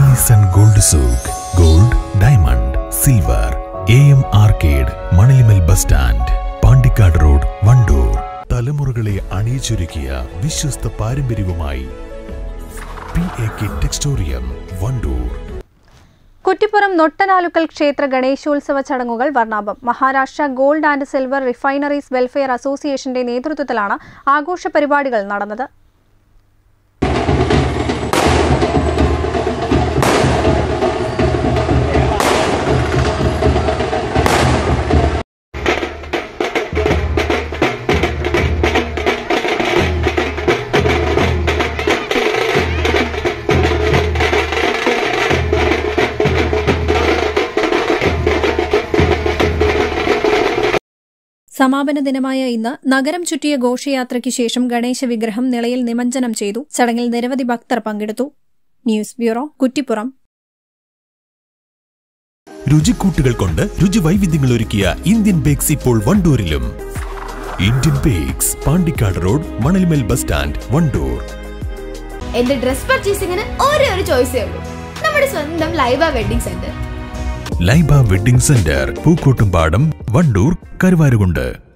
sun gold souk gold diamond silver A M arcade Manalimal bus stand Pandikkad road Wandoor തലമുറകളെ അണിയിച്ചൊരുക്കിയ വിശ്വസ്ത പാരമ്പര്യവുമായി P A K textorium Wandoor Kuttippuram Nottanalukkal ക്ഷേത്ര ഗണേശോത്സവ ചടങ്ങുകൾ വർണ്ണാഭം Maharashtra gold and silver refineries welfare അസോസിയേഷന്റെ നേതൃത്വത്തിലാണ് ആഘോഷ പരിപാടികൾ നടന്നത് സമാപന ദിനമായ ഇന്ന് നഗരം ചുറ്റിയ ഘോഷയാത്രയ്ക്ക് ശേഷം ഗണേശ വിഗ്രഹം നിളയിൽ നിമജ്ജനം ചെയ്തു ചടങ്ങിൽ നിരവധി ഭക്തർ പങ്കെടുത്തു ന്യൂസ് ബ്യൂറോ കുറ്റിപ്പുറം രുചിക്കൂട്ടുകൾ കൊണ്ട് രുചി വൈവിധ്യങ്ങൾ ഒരുക്കിയ ഇന്ത്യൻ ബേക്സ് ഇപ്പോൾ വണ്ടൂരിലും Indian bakes Pandikkad road Manalimal bus stand Wandoor എന്റെ ഡ്രസ് പർച്ചേസിംഗിന് ഒരേ ഒരു ചോയ്സേ ഉള്ളൂ നമ്മുടെ സ്വന്തം Laiba wedding centre Laiba wedding centre Pookkottumpadam Wandoor Karuvarakundu